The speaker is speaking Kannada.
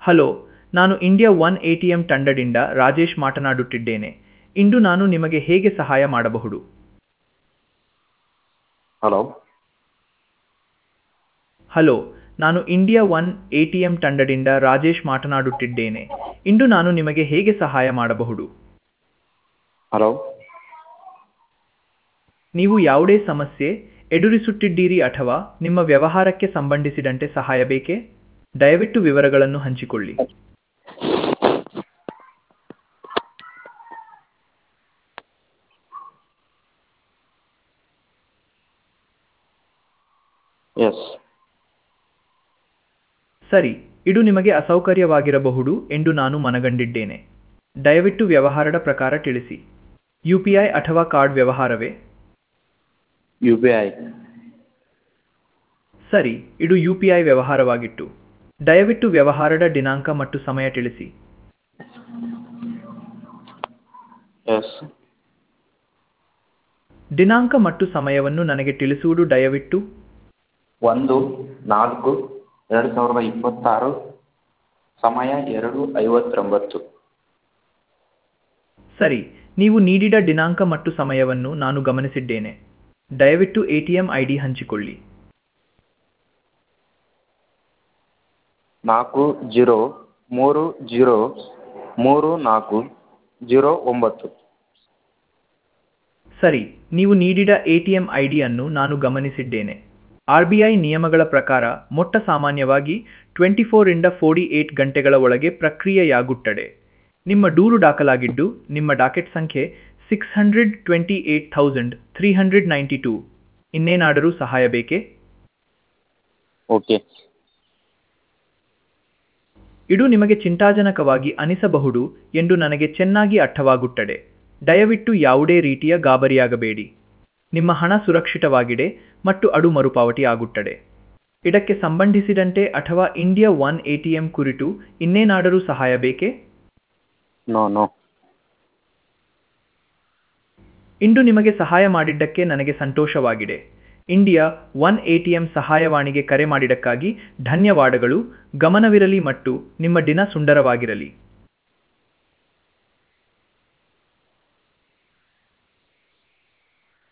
ಹಲೋ ನಾನು India one A T M ತಂಡದಿಂದ ರಾಜೇಶ್ ಮಾತನಾಡುತ್ತಿದ್ದೇನೆ ಇಂದು ನಾನು ನಿಮಗೆ ಹೇಗೆ ಸಹಾಯ ಮಾಡಬಹುದು ಹಲೋ ಹಲೋ ನಾನು India one A T M ತಂಡದಿಂದ ರಾಜೇಶ್ ಮಾತನಾಡುತ್ತಿದ್ದೇನೆ ಇಂದು ನಾನು ನಿಮಗೆ ಹೇಗೆ ಸಹಾಯ ಮಾಡಬಹುದು ಹಲೋ ನೀವು ಯಾವುದೇ ಸಮಸ್ಯೆ ಎದುರಿಸುತ್ತಿದ್ದೀರಿ ಅಥವಾ ನಿಮ್ಮ ವ್ಯವಹಾರಕ್ಕೆ ಸಂಬಂಧಿಸಿದಂತೆ ಸಹಾಯ ಬೇಕೇ ದಯವಿಟ್ಟು ವಿವರಗಳನ್ನು ಹಂಚಿಕೊಳ್ಳಿ ಎಸ್ ಸರಿ ಇದು ನಿಮಗೆ ಅಸೌಕರ್ಯವಾಗಿರಬಹುದು ಎಂದು ನಾನು ಮನಗಂಡಿದ್ದೇನೆ ದಯವಿಟ್ಟು ವ್ಯವಹಾರದ ಪ್ರಕಾರ ತಿಳಿಸಿ ಯು ಪಿ ಐ ಅಥವಾ ಕಾರ್ಡ್ ವ್ಯವಹಾರವೇ ಯು ಪಿ ಐ ಸರಿ ಇದು ಯು ಪಿ ಐ ವ್ಯವಹಾರವಾಗಿತ್ತು ದಯವಿಟ್ಟು ವ್ಯವಹಾರದ ದಿನಾಂಕ ಮತ್ತು ಸಮಯ ತಿಳಿಸಿ ಎಸ್ ದಿನಾಂಕ ಮತ್ತು ಸಮಯವನ್ನು ನನಗೆ ತಿಳಿಸುವುದು ದಯವಿಟ್ಟು ಒಂದು ನಾಲ್ಕು ಎರಡು ಸಾವಿರದ ಇಪ್ಪತ್ತಾರು ಸಮಯ ಎರಡು ಐವತ್ತೊಂಬತ್ತು ಸರಿ ನೀವು ನೀಡಿದ ದಿನಾಂಕ ಮತ್ತು ಸಮಯವನ್ನು ನಾನು ಗಮನಿಸಿದ್ದೇನೆ ದಯವಿಟ್ಟು A T M I D ಹಂಚಿಕೊಳ್ಳಿ ನಾಲ್ಕು ಜೀರೋ ಮೂರು ಜೀರೋ ಮೂರು ನಾಲ್ಕು ಜೀರೋ ಒಂಬತ್ತು ಸರಿ ನೀವು ನೀಡಿದ ಎ ಟಿ ಎಂ ಐ ಡಿಯನ್ನು ನಾನು ಗಮನಿಸಿದ್ದೇನೆ ಆರ್ ಬಿ ಐ ನಿಯಮಗಳ ಪ್ರಕಾರ ಮೊಟ್ಟ ಸಾಮಾನ್ಯವಾಗಿ ಟ್ವೆಂಟಿ ಫೋರಿಂದ ಫೋರ್ಟಿ ಏಟ್ ಗಂಟೆಗಳ ಒಳಗೆ ಪ್ರಕ್ರಿಯೆಯಾಗುತ್ತದೆ ನಿಮ್ಮ ದೂರು ದಾಖಲಾಗಿದ್ದು ನಿಮ್ಮ ಡಾಕೆಟ್ ಸಂಖ್ಯೆ six hundred twenty eight thousand three hundred ninety two ಇನ್ನೇನಾದರೂ ಸಹಾಯ ಬೇಕೇ ಓಕೆ ಇದು ನಿಮಗೆ ಚಿಂತಾಜನಕವಾಗಿ ಅನಿಸಬಹುದು ಎಂದು ನನಗೆ ಚೆನ್ನಾಗಿ ಅರ್ಥವಾಗುತ್ತದೆ ದಯವಿಟ್ಟು ಯಾವುದೇ ರೀತಿಯ ಗಾಬರಿಯಾಗಬೇಡಿ ನಿಮ್ಮ ಹಣ ಸುರಕ್ಷಿತವಾಗಿದೆ ಮತ್ತು ಅದು ಮರುಪಾವತಿ ಆಗುತ್ತದೆ ಇದಕ್ಕೆ ಸಂಬಂಧಿಸಿದಂತೆ ಅಥವಾ India one A T M ಕುರಿತು ಇನ್ನೇನಾದರೂ ಸಹಾಯ ಬೇಕೇ ನೋ ನೋ ಇಂದು ನಿಮಗೆ ಸಹಾಯ ಮಾಡಿದ್ದಕ್ಕೆ ನನಗೆ ಸಂತೋಷವಾಗಿದೆ India one A T M ಸಹಾಯವಾಣಿಗೆ ಕರೆ ಮಾಡಿದ್ದಕ್ಕಾಗಿ ಧನ್ಯವಾದಗಳು ಗಮನವಿರಲಿ ಮತ್ತು ನಿಮ್ಮ ದಿನ ಸುಂದರವಾಗಿರಲಿ